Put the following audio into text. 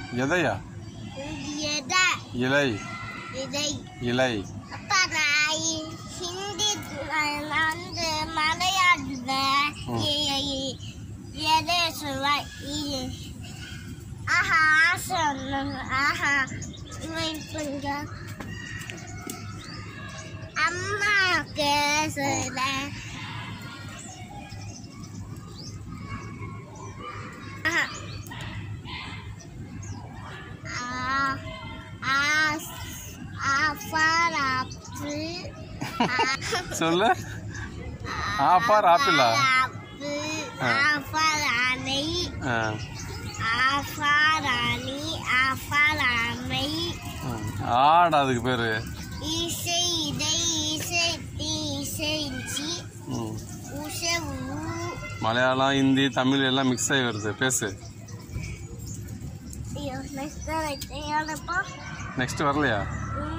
எதையா எதை இலை இதை இலை அப்பா நான் இ- ஹிந்தி நான் வந்து மலையாளத்துல ம். எ- எ- எதை சொல்லுவேன் இ- ஆஹா ஆசை ஒண்ணு. ஆஹா வெயிட் பண்ணுங்க அம்மாவுக்கு சொல்ல ஆஹா ஆ ஆ ஆஃபார் ஆப்பிள் சொல்லு ஆப்பார் ஆப்பிளா ஆப்பிள் ஆ. ஆஃபார் ஆனை ஆ, ஆஃபார் ஆனி ஆஃபார் ஆமை ம். ஆடா அதுக்கு பேரு இசை இதை இசை தி இசை இஞ்சி ம். உசை ஊ மலையாளம் ஹிந்தி தமிழ் எல்லாம் மிக்ஸ் ஆகி வருது பேசு ஐயோ நெக்ஸ்ட் வைத்தேன் நெக்ஸ்ட் வரலையா ம்